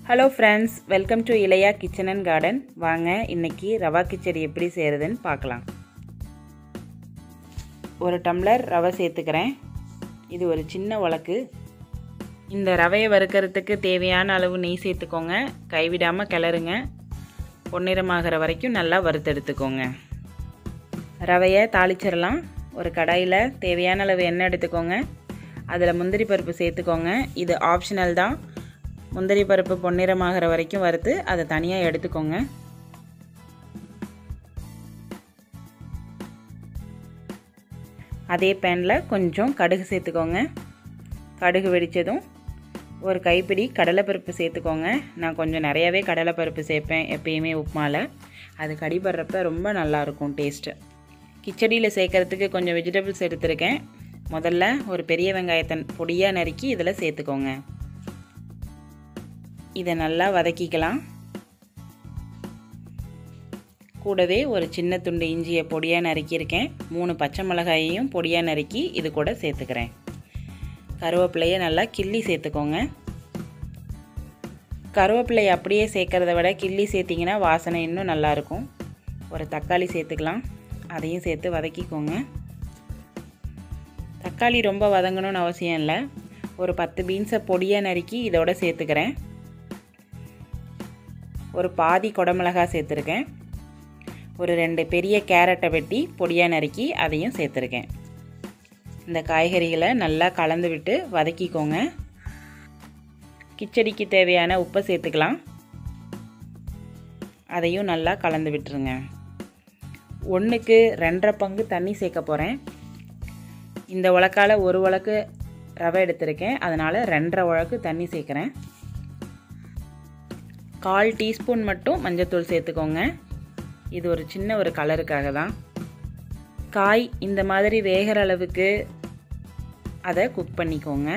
hello friends welcome to Ilaiya kitchen and garden வாங்க இன்னைக்கு ரவா கிச்சடி எப்படி செய்கிறதுன்னு பார்க்கலாம் ஒரு டம்ளர் ரவை சேர்த்துக்கிறேன் இது ஒரு சின்ன உலக்கு இந்த ரவையை வறுக்கிறதுக்கு தேவையான அளவு நெய் சேர்த்துக்கோங்க கைவிடாமல் கிளறுங்க பொன்னிறமாகிற வரைக்கும் நல்லா வறுத்தெடுத்துக்கோங்க ரவையை தாளிச்சிடலாம் ஒரு கடாயில் தேவையான அளவு எண்ணெய் எடுத்துக்கோங்க அதில் முந்திரி பருப்பு சேர்த்துக்கோங்க இது ஆப்ஷனல் தான் முந்திரி பருப்பு பொன்னிறமாகிற வரைக்கும் வறுத்து அதை தனியாக எடுத்துக்கோங்க அதே பேனில் கொஞ்சம் கடுகு சேர்த்துக்கோங்க கடுகு வெடித்ததும் ஒரு கைப்பிடி கடலைப்பருப்பு சேர்த்துக்கோங்க நான் கொஞ்சம் நிறையாவே கடலைப்பருப்பு சேர்ப்பேன் எப்பயுமே உப்புமாவில் அது கடிபடுறப்ப ரொம்ப நல்லாயிருக்கும் டேஸ்ட்டு கிச்சடியில் சேர்க்குறதுக்கு கொஞ்சம் வெஜிடபிள்ஸ் எடுத்திருக்கேன் முதல்ல ஒரு பெரிய வெங்காயத்தை பொடியாக நறுக்கி இதில் சேர்த்துக்கோங்க இதை நல்லா வதக்கிக்கலாம் கூடவே ஒரு சின்ன துண்டு இஞ்சியை பொடியாக நறுக்கியிருக்கேன் மூணு பச்சை மிளகாயையும் பொடியாக நறுக்கி இது கூட சேர்த்துக்கிறேன் கருவேப்பிலையை நல்லா கிள்ளி சேர்த்துக்கோங்க கருவேப்பிலையை அப்படியே சேர்க்குறத விட கிள்ளி சேர்த்திங்கன்னா வாசனை இன்னும் நல்லாயிருக்கும் ஒரு தக்காளி சேர்த்துக்கலாம் அதையும் சேர்த்து வதக்கிக்கோங்க தக்காளி ரொம்ப வதங்கணும்னு அவசியம் இல்லை ஒரு பத்து பீன்ஸை பொடியாக நறுக்கி இதோட சேர்த்துக்கிறேன் ஒரு பாதி குடமிளகாய் சேர்த்துருக்கேன் ஒரு ரெண்டு பெரிய கேரட்டை வெட்டி பொடியாக நறுக்கி அதையும் சேர்த்துருக்கேன் இந்த காய்கறிகளை நல்லா கலந்து விட்டு வதக்கிக்கோங்க கிச்சடிக்கு தேவையான உப்பை சேர்த்துக்கலாம் அதையும் நல்லா கலந்து விட்டுருங்க ஒன்றுக்கு ரெண்டரை பங்கு தண்ணி சேர்க்க போகிறேன் இந்த உலக்கால் ஒரு உலக்கு ரவை எடுத்திருக்கேன் அதனால் ரெண்டரை உலக்கு தண்ணி சேர்க்குறேன் கால் டீஸ்பூன் மட்டும் மஞ்சத்தூள் சேர்த்துக்கோங்க இது ஒரு சின்ன ஒரு கலருக்காக தான் காய் இந்த மாதிரி வேகிற அளவுக்கு அதை குக் பண்ணிக்கோங்க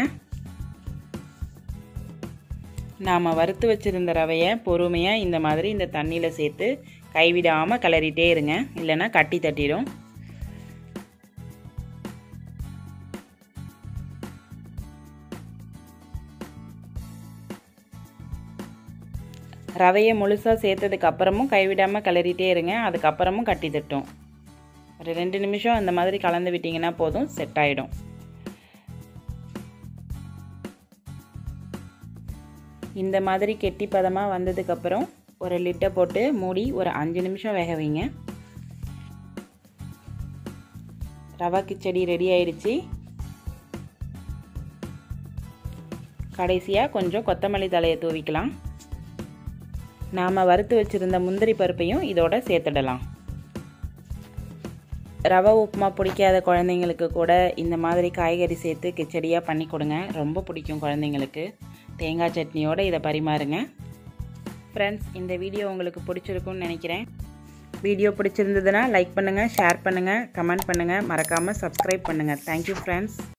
நாம் வறுத்து வச்சுருந்த ரவையை பொறுமையாக இந்த மாதிரி இந்த தண்ணியில் சேர்த்து கைவிடாமல் கிளறிட்டே இருங்க இல்லைன்னா கட்டி தட்டிடும் ரவையை முழுசாக சேர்த்ததுக்கு அப்புறமும் கைவிடாமல் கிளறிட்டே இருங்க அதுக்கப்புறமும் கட்டி தட்டும் ஒரு ரெண்டு நிமிஷம் அந்த மாதிரி கலந்து விட்டிங்கன்னா போதும் செட் ஆகிடும் இந்த மாதிரி கெட்டி பதமாக வந்ததுக்கப்புறம் ஒரு லிட்டை போட்டு மூடி ஒரு அஞ்சு நிமிஷம் வேக வைங்க ரவா கிச்சடி ரெடி ஆயிடுச்சு கடைசியாக கொஞ்சம் கொத்தமல்லி தலையை தூவிக்கலாம் நாம் வறுத்து வச்சுருந்த முந்திரி பருப்பையும் இதோட சேர்த்துடலாம் ரவை உப்புமா பிடிக்காத குழந்தைங்களுக்கு கூட இந்த மாதிரி காய்கறி சேர்த்து கிச்சடியாக பண்ணி கொடுங்க ரொம்ப பிடிக்கும் குழந்தைங்களுக்கு தேங்காய் சட்னியோடு இதை பரிமாறுங்க ஃப்ரெண்ட்ஸ் இந்த வீடியோ உங்களுக்கு பிடிச்சிருக்குன்னு நினைக்கிறேன் வீடியோ பிடிச்சிருந்ததுன்னா லைக் பண்ணுங்கள் ஷேர் பண்ணுங்கள் கமெண்ட் பண்ணுங்கள் மறக்காமல் சப்ஸ்கிரைப் பண்ணுங்கள் தேங்க்யூ ஃப்ரெண்ட்ஸ்